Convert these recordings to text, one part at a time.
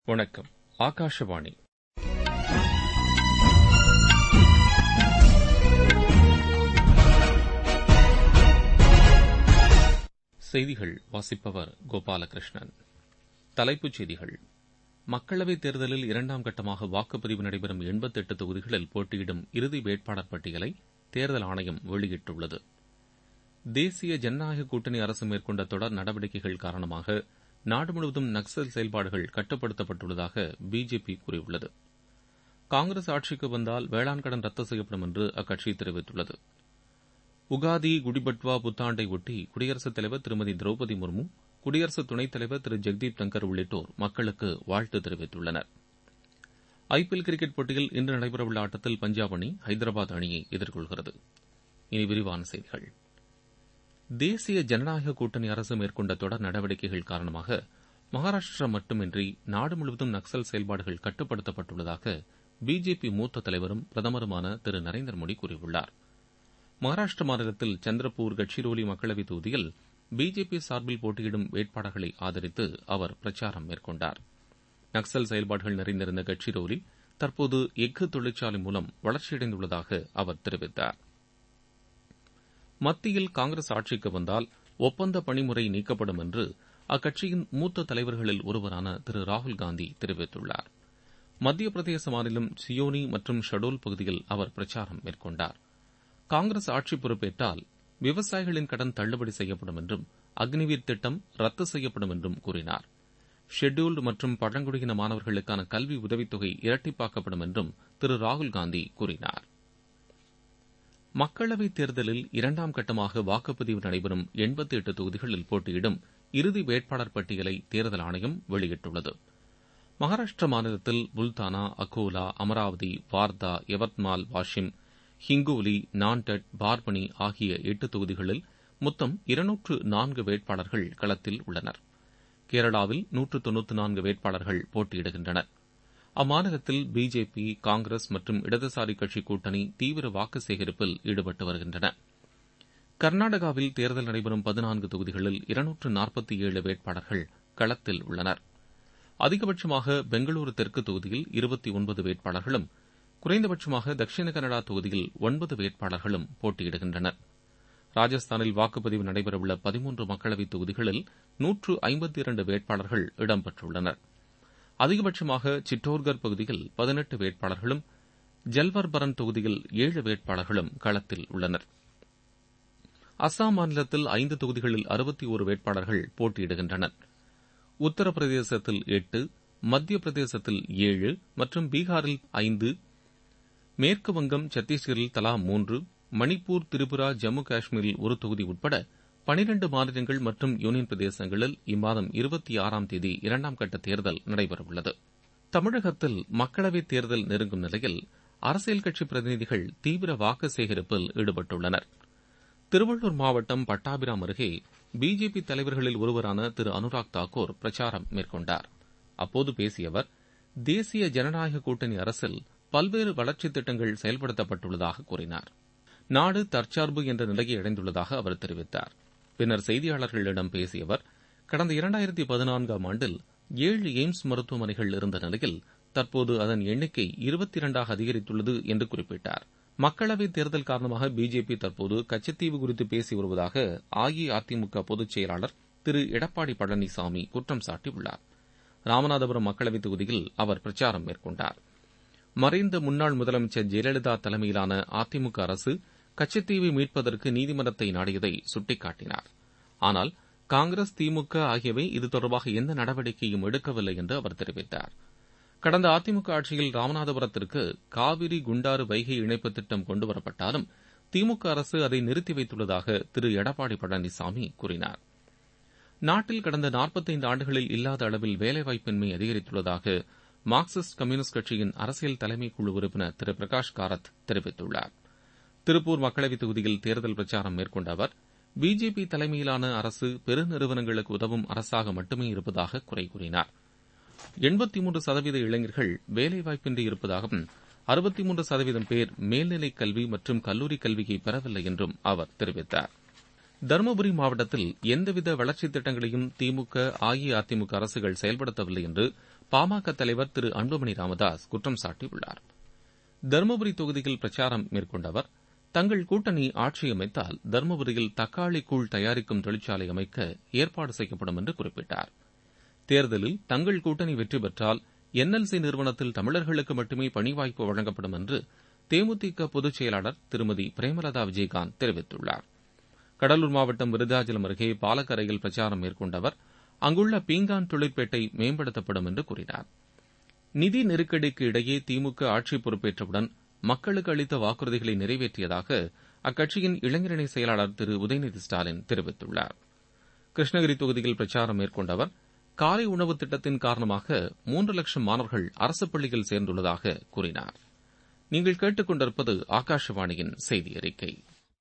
வணக்கம் ஆகாஷவாணி செய்திகள் வாசிப்பவர் கோபாலகிருஷ்ணன் தலைப்புச் செய்திகள் மக்களவைத் தேர்தலில் இரண்டாம் கட்டமாக வாக்குப்பதிவு நடைபெறும் எண்பத்தெட்டு தொகுதிகளில் போட்டியிடும் இறுதி வேட்பாளர் பட்டியலை தேர்தல் ஆணையம் வெளியிட்டுள்ளது தேசிய ஜனநாயக கூட்டணி அரசு மேற்கொண்ட தொடர் நடவடிக்கைகள் காரணமாக நாடு முழுவதும் நக்சல் செயல்பாடுகள் கட்டுப்படுத்தப்பட்டுள்ளதாக பிஜேபி கூறியுள்ளது காங்கிரஸ் ஆட்சிக்கு வந்தால் வேளாண் கடன் ரத்து செய்யப்படும் என்று அக்கட்சி தெரிவித்துள்ளது உகாதி குடிபட்வா புத்தாண்டை ஒட்டி குடியரசுத் தலைவர் திருமதி திரௌபதி முர்மு குடியரசு துணைத் தலைவர் திரு ஜெக்தீப் தங்கர் உள்ளிட்டோர் மக்களுக்கு வாழ்த்து தெரிவித்துள்ளனர் ஐபிஎல் கிரிக்கெட் போட்டியில் இன்று நடைபெறவுள்ள ஆட்டத்தில் பஞ்சாப் அணி ஹைதராபாத் அணியை எதிர்கொள்கிறது இனி விரிவான செய்திகள் தேசிய ஜனநாயக கூட்டணி அரசு மேற்கொண்ட தொடர் நடவடிக்கைகள் காரணமாக மகாராஷ்டிரா மட்டுமின்றி நாடு முழுவதும் நக்சல் செயல்பாடுகள் கட்டுப்படுத்தப்பட்டுள்ளதாக பிஜேபி மூத்த தலைவரும் பிரதமருமான திரு நரேந்திர மோடி கூறியுள்ளார் மகாராஷ்டிர மாநிலத்தில் சந்திரபூர் கட்சிரோலி மக்களவைத் தொகுதியில் பிஜேபி சார்பில் போட்டியிடும் வேட்பாளர்களை ஆதரித்து அவர் பிரச்சாரம் மேற்கொண்டார் நக்சல் செயல்பாடுகள் நிறைந்திருந்த கட்சிரோலி தற்போது எஃகு தொழிற்சாலை மூலம் வளர்ச்சியடைந்துள்ளதாக அவர் தெரிவித்தார் மத்தியில் காங்கிரஸ் ஆட்சிக்கு வந்தால் ஒப்பந்த பணிமுறை நீக்கப்படும் என்று அக்கட்சியின் மூத்த தலைவர்களில் ஒருவரான திரு ராகுல்காந்தி தெரிவித்துள்ளார் மத்திய பிரதேச மாநிலம் சியோனி மற்றும் ஷடோல் பகுதியில் அவர் பிரச்சாரம் மேற்கொண்டார் காங்கிரஸ் ஆட்சி பொறுப்பேற்றால் விவசாயிகளின் கடன் தள்ளுபடி செய்யப்படும் என்றும் அக்னிவீர் திட்டம் ரத்து செய்யப்படும் என்றும் கூறினார் ஷெட்யூல்டு மற்றும் பழங்குடியின மாணவர்களுக்கான கல்வி உதவித்தொகை இரட்டிப்பாக்கப்படும் என்றும் திரு ராகுல்காந்தி கூறினார் மக்களவைத் தேர்தலில் இரண்டாம் கட்டமாக வாக்குப்பதிவு நடைபெறும் எண்பத்தி எட்டு தொகுதிகளில் போட்டியிடும் இறுதி வேட்பாளர் பட்டியலை தேர்தல் ஆணையம் வெளியிட்டுள்ளது மகாராஷ்டிர மாநிலத்தில் புல்தானா அகோலா அமராவதி வார்தா யவத்மால் வாஷிம் ஹிங்கோலி நான்டட் பார்பனி ஆகிய எட்டு தொகுதிகளில் மொத்தம் இருநூற்று நான்கு வேட்பாளர்கள் களத்தில் உள்ளனர் கேரளாவில் நூற்று தொன்னூற்று நான்கு வேட்பாளர்கள் போட்டியிடுகின்றனர் அம்மாநிலத்தில் பிஜேபி காங்கிரஸ் மற்றும் இடதுசாரி கட்சி கூட்டணி தீவிர வாக்கு சேகரிப்பில் ஈடுபட்டு வருகின்றன கர்நாடகாவில் தேர்தல் நடைபெறும் பதினான்கு தொகுதிகளில் இருநூற்று நாற்பத்தி ஏழு வேட்பாளர்கள் களத்தில் உள்ளனர் அதிகபட்சமாக பெங்களூரு தெற்கு தொகுதியில் இருபத்தி ஒன்பது வேட்பாளர்களும் குறைந்தபட்சமாக தட்சிண கனடா தொகுதியில் ஒன்பது வேட்பாளர்களும் போட்டியிடுகின்றனர் ராஜஸ்தானில் வாக்குப்பதிவு நடைபெறவுள்ள பதிமூன்று மக்களவைத் தொகுதிகளில் நூற்று ஐம்பத்தி இரண்டு வேட்பாளர்கள் இடம்பெற்றுள்ளனர் அதிகபட்சமாக சிட்டோர்கர் பகுதியில் பதினெட்டு வேட்பாளர்களும் ஜல்வர்பரன் தொகுதியில் ஏழு வேட்பாளர்களும் களத்தில் உள்ளனர் அஸ்ஸாம் மாநிலத்தில் ஐந்து தொகுதிகளில் அறுபத்தி ஒரு வேட்பாளர்கள் போட்டியிடுகின்றனர் உத்தரப்பிரதேசத்தில் எட்டு மத்திய பிரதேசத்தில் ஏழு மற்றும் பீகாரில் ஐந்து மேற்கு வங்கம் சத்தீஸ்கரில் தலா மூன்று மணிப்பூர் திரிபுரா ஜம்மு காஷ்மீரில் ஒரு தொகுதி உட்பட பனிரண்டு மாநிலங்கள் மற்றும் யூனியன் பிரதேசங்களில் இம்மாதம் இருபத்தி ஆறாம் தேதி இரண்டாம் கட்ட தேர்தல் நடைபெறவுள்ளது தமிழகத்தில் மக்களவைத் தேர்தல் நெருங்கும் நிலையில் அரசியல் கட்சி பிரதிநிதிகள் தீவிர வாக்கு சேகரிப்பில் ஈடுபட்டுள்ளனர் திருவள்ளூர் மாவட்டம் பட்டாபிராம் அருகே பிஜேபி தலைவர்களில் ஒருவரான திரு அனுராக் தாக்கூர் பிரச்சாரம் மேற்கொண்டார் அப்போது பேசிய அவர் தேசிய ஜனநாயக கூட்டணி அரசில் பல்வேறு வளர்ச்சித் திட்டங்கள் செயல்படுத்தப்பட்டுள்ளதாக கூறினார் நாடு தற்சார்பு என்ற நிலையை அடைந்துள்ளதாக அவர் தெரிவித்தார் பின்னர் செய்தியாளர்களிடம் பேசிய அவர் கடந்த இரண்டாயிரத்தி பதினான்காம் ஆண்டில் ஏழு எய்ம்ஸ் மருத்துவமனைகள் இருந்த நிலையில் தற்போது அதன் எண்ணிக்கை இருபத்தி இரண்டாக அதிகரித்துள்ளது என்று குறிப்பிட்டார் மக்களவைத் தேர்தல் காரணமாக பிஜேபி தற்போது கச்சத்தீவு குறித்து பேசி வருவதாக அஇஅதிமுக பொதுச் செயலாளர் திரு எடப்பாடி பழனிசாமி குற்றம் சாட்டியுள்ளார் ராமநாதபுரம் மக்களவைத் தொகுதியில் அவர் பிரச்சாரம் மேற்கொண்டார் மறைந்த முன்னாள் முதலமைச்சர் ஜெயலலிதா தலைமையிலான அதிமுக அரசு கச்சத்தீவை மீட்பதற்கு நீதிமன்றத்தை நாடியதை சுட்டிக்காட்டினார் ஆனால் காங்கிரஸ் திமுக ஆகியவை இது தொடர்பாக எந்த நடவடிக்கையும் எடுக்கவில்லை என்று அவர் தெரிவித்தார் கடந்த அதிமுக ஆட்சியில் ராமநாதபுரத்திற்கு காவிரி குண்டாறு வைகை இணைப்பு திட்டம் கொண்டுவரப்பட்டாலும் திமுக அரசு அதை நிறுத்தி வைத்துள்ளதாக திரு எடப்பாடி பழனிசாமி கூறினார் நாட்டில் கடந்த நாற்பத்தைந்து ஆண்டுகளில் இல்லாத அளவில் வேலைவாய்ப்பின்மை அதிகரித்துள்ளதாக மார்க்சிஸ்ட் கம்யூனிஸ்ட் கட்சியின் அரசியல் தலைமை குழு உறுப்பினர் திரு பிரகாஷ் காரத் தெரிவித்துள்ளார் திருப்பூர் மக்களவைத் தொகுதியில் தேர்தல் பிரச்சாரம் மேற்கொண்ட அவர் பிஜேபி தலைமையிலான அரசு பெருநிறுவனங்களுக்கு உதவும் அரசாக மட்டுமே இருப்பதாக குறை கூறினார் எண்பத்தி மூன்று சதவீத இளைஞர்கள் வேலைவாய்ப்பின்றி இருப்பதாகவும் அறுபத்தி மூன்று சதவீதம் பேர் மேல்நிலைக் கல்வி மற்றும் கல்லூரி கல்வியை பெறவில்லை என்றும் அவர் தெரிவித்தார் தருமபுரி மாவட்டத்தில் எந்தவித வளர்ச்சித் திட்டங்களையும் திமுக அஇஅதிமுக அரசுகள் செயல்படுத்தவில்லை என்று பாமக தலைவர் திரு அன்புமணி ராமதாஸ் குற்றம் சாட்டியுள்ளார் தருமபுரி தொகுதியில் பிரச்சாரம் மேற்கொண்ட அவர் தங்கள் கூட்டணி ஆட்சி அமைத்தால் தருமபுரியில் தக்காளி கூழ் தயாரிக்கும் தொழிற்சாலை அமைக்க ஏற்பாடு செய்யப்படும் என்று குறிப்பிட்டார் தேர்தலில் தங்கள் கூட்டணி வெற்றி பெற்றால் என்எல்சி நிறுவனத்தில் தமிழர்களுக்கு மட்டுமே பணி வாய்ப்பு வழங்கப்படும் என்று தேமுதிக பொதுச் செயலாளர் திருமதி பிரேமலதா விஜயகாந்த் தெரிவித்துள்ளார் கடலூர் மாவட்டம் விருதாச்சலம் அருகே பாலக்கரையில் பிரச்சாரம் மேற்கொண்ட அவர் அங்குள்ள பீங்கான் தொழிற்பேட்டை மேம்படுத்தப்படும் என்று கூறினார் நிதி நெருக்கடிக்கு இடையே திமுக ஆட்சி பொறுப்பேற்றவுடன் மக்களுக்கு அளித்த வாக்குறுதிகளை நிறைவேற்றியதாக அக்கட்சியின் இளைஞரணி செயலாளர் திரு உதயநிதி ஸ்டாலின் தெரிவித்துள்ளார் கிருஷ்ணகிரி தொகுதியில் பிரச்சாரம் மேற்கொண்ட அவர் காலை உணவு திட்டத்தின் காரணமாக மூன்று லட்சம் மாணவர்கள் அரசு பள்ளியில் சேர்ந்துள்ளதாக கூறினார் நீங்கள் கேட்டுக் கொண்டிருப்பது ஆகாஷவாணியின் செய்தி அறிக்கை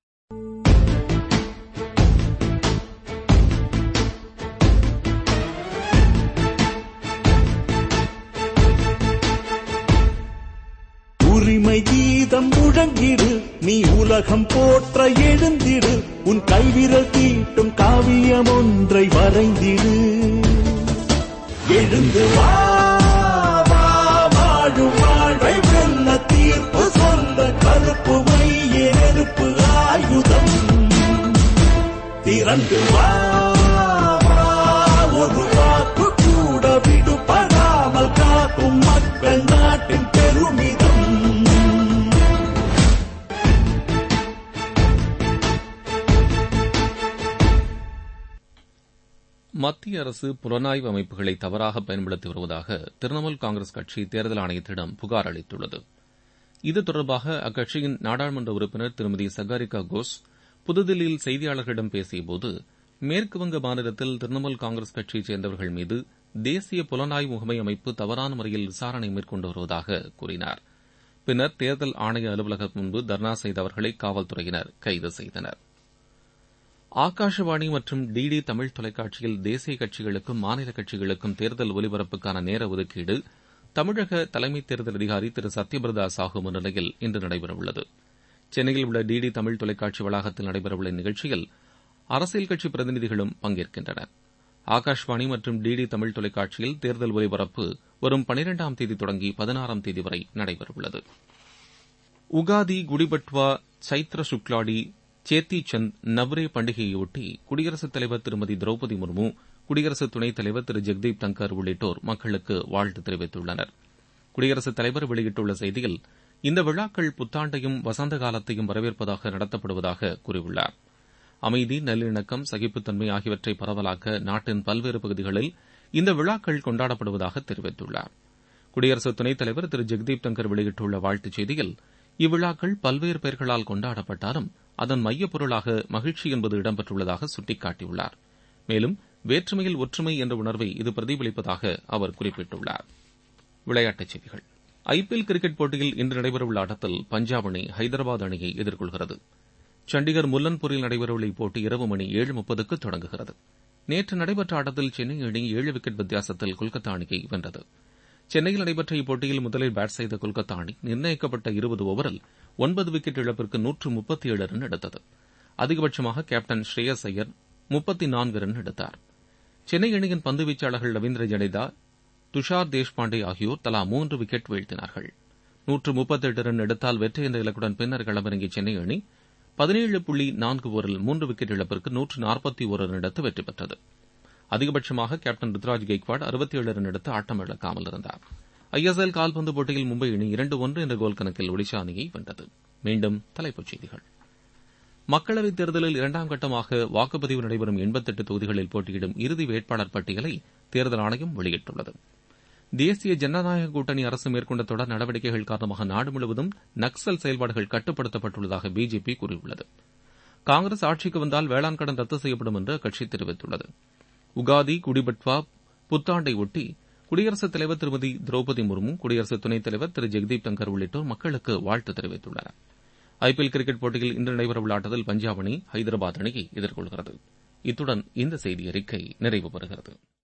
உரிமை கீதம் முழங்கிடு நீ உலகம் போற்ற எழுந்திடு உன் கைவிரல் தீட்டும் காவியம் ஒன்றை வரைந்திடு எழுந்து வா வா, வாழும் வாழ்வை வெல்ல தீர்ப்பு சொல்ல கருப்பு மைய நெருப்பு ஆயுதம் திரண்டு வா வா, ஒரு வாக்கு கூட விடுபடாமல் காக்கும் மக்கள் நாட்டின் பெருமிதம் மத்திய அரசு புலனாய்வு அமைப்புகளை தவறாக பயன்படுத்தி வருவதாக திரிணாமுல் காங்கிரஸ் கட்சி தேர்தல் ஆணையத்திடம் புகார் அளித்துள்ளது இது தொடர்பாக அக்கட்சியின் நாடாளுமன்ற உறுப்பினர் திருமதி சகாரிகா கோஸ் புதுதில்லியில் செய்தியாளர்களிடம் பேசியபோது மேற்குவங்க மாநிலத்தில் திரிணாமுல் காங்கிரஸ் கட்சியைச் சேர்ந்தவர்கள் மீது தேசிய புலனாய்வு முகமை அமைப்பு தவறான முறையில் விசாரணை மேற்கொண்டு வருவதாக கூறினார் பின்னர் தேர்தல் ஆணைய அலுவலகம் முன்பு தர்ணா செய்த அவர்களை காவல்துறையினர் கைது செய்தனர் ஆகாஷவாணி மற்றும் டிடி தமிழ் தொலைக்காட்சியில் தேசிய கட்சிகளுக்கும் மாநில கட்சிகளுக்கும் தேர்தல் ஒலிபரப்புக்கான நேர ஒதுக்கீடு தமிழக தலைமை தேர்தல் அதிகாரி திரு சத்யபிரதா சாஹூ முன்னிலையில் இன்று நடைபெறவுள்ளது சென்னையில் உள்ள டிடி தமிழ் தொலைக்காட்சி வளாகத்தில் நடைபெறவுள்ள நிகழ்ச்சியில் அரசியல் கட்சி பிரதிநிதிகளும் பங்கேற்கின்றனர் ஆகாஷவாணி மற்றும் டிடி தமிழ் தொலைக்காட்சியில் தேர்தல் ஒலிபரப்பு வரும் பனிரெண்டாம் தேதி தொடங்கி பதினாறாம் தேதி வரை நடைபெறவுள்ளது உகாதி குடிபட்வா சைத்ர சுக்லாடி சேத்தி சந்த் நவ்ரே பண்டிகையொட்டி குடியரசுத் தலைவர் திருமதி திரௌபதி முர்மு குடியரசு துணைத் தலைவர் திரு ஜெக்தீப் தங்கர் உள்ளிட்டோர் மக்களுக்கு வாழ்த்து தெரிவித்துள்ளனர் குடியரசுத் தலைவர் வெளியிட்டுள்ள செய்தியில் இந்த விழாக்கள் புத்தாண்டையும் வசந்த காலத்தையும் வரவேற்பதாக நடத்தப்படுவதாக கூறியுள்ளார் அமைதி நல்லிணக்கம் சகிப்புத்தன்மை ஆகியவற்றை பரவலாக்க நாட்டின் பல்வேறு பகுதிகளில் இந்த விழாக்கள் கொண்டாடப்படுவதாக தெரிவித்துள்ளார் குடியரசு துணைத் தலைவர் திரு ஜெக்தீப் தங்கர் வெளியிட்டுள்ள வாழ்த்துச் செய்தியில் இவ்விழாக்கள் பல்வேறு பெயர்களால் கொண்டாடப்பட்டாலும் அதன் மையப்பொருளாக மகிழ்ச்சி என்பது இடம்பெற்றுள்ளதாக சுட்டிக்காட்டியுள்ளார் மேலும் வேற்றுமையில் ஒற்றுமை என்ற உணர்வை இது பிரதிபலிப்பதாக அவர் குறிப்பிட்டுள்ளார் விளையாட்டுச் செய்திகள் ஐபிஎல் கிரிக்கெட் போட்டியில் இன்று நடைபெறவுள்ள ஆட்டத்தில் பஞ்சாப் அணி ஹைதராபாத் அணியை எதிர்கொள்கிறது சண்டிகர் முல்லன்பூரில் நடைபெறவுள்ள இப்போட்டி இரவு மணி ஏழு முப்பதுக்கு தொடங்குகிறது நேற்று நடைபெற்ற ஆட்டத்தில் சென்னை அணி ஏழு விக்கெட் வித்தியாசத்தில் கொல்கத்தா அணியை வென்றது சென்னையில் நடைபெற்ற இப்போட்டியில் முதலில் பேட் செய்த கொல்கத்தா அணி நிர்ணயிக்கப்பட்ட இருபது ஓவரில் ஒன்பது விக்கெட் இழப்பிற்கு நூற்று முப்பத்தி ஏழு ரன் எடுத்தது அதிகபட்சமாக கேப்டன் ஸ்ரேயஸ் ஐயர் முப்பத்தி நான்கு ரன் எடுத்தார் சென்னை அணியின் பந்து வீச்சாளர்கள் ரவீந்திர ஜடேஜா துஷார் தேஷ்பாண்டே ஆகியோர் தலா மூன்று விக்கெட் வீழ்த்தினார்கள் நூற்று முப்பத்தெட்டு ரன் எடுத்தால் வெற்றி என்ற இலக்குடன் பின்னர் களமிறங்கிய சென்னை அணி பதினேழு புள்ளி நான்கு ஓவரில் மூன்று விக்கெட் இழப்பிற்கு நூற்று நாற்பத்தி ஒரு ரன் எடுத்து வெற்றி பெற்றது அதிகபட்சமாக கேப்டன் ருத்ராஜ் கெய்க்வாட் அறுபத்தி ஏழு ரன் எடுத்து ஆட்டம் இழக்காமல் இருந்தார் ஐஎஸ்எல் கால்பந்து போட்டியில் மும்பை அணி இரண்டு ஒன்று என்ற கோல் கணக்கில் ஒடிஷா அணியை வென்றது மீண்டும் தலைப்புச் செய்திகள் மக்களவைத் தேர்தலில் இரண்டாம் கட்டமாக வாக்குப்பதிவு நடைபெறும் எண்பத்தெட்டு தொகுதிகளில் போட்டியிடும் இறுதி வேட்பாளர் பட்டியலை தேர்தல் ஆணையம் வெளியிட்டுள்ளது தேசிய ஜனநாயக கூட்டணி அரசு மேற்கொண்ட தொடர் நடவடிக்கைகள் காரணமாக நாடு முழுவதும் நக்சல் செயல்பாடுகள் கட்டுப்படுத்தப்பட்டுள்ளதாக பிஜேபி கூறியுள்ளது காங்கிரஸ் ஆட்சிக்கு வந்தால் வேளாண் கடன் ரத்து செய்யப்படும் என்று அக்கட்சி தெரிவித்துள்ளது உகாதி குடிபட்வா புத்தாண்டை ஒட்டி குடியரசுத் தலைவர் திருமதி திரௌபதி முர்மு குடியரசு துணைத் தலைவர் திரு ஜெக்தீப் தங்கர் உள்ளிட்டோர் மக்களுக்கு வாழ்த்து தெரிவித்துள்ளனர் ஐபிஎல் கிரிக்கெட் போட்டியில் இன்று நடைபெறவுள்ள ஆட்டத்தில் பஞ்சாப் அணி ஹைதராபாத் அணியை எதிர்கொள்கிறது இத்துடன் இந்த செய்தி அறிக்கை நிறைவு பெறுகிறது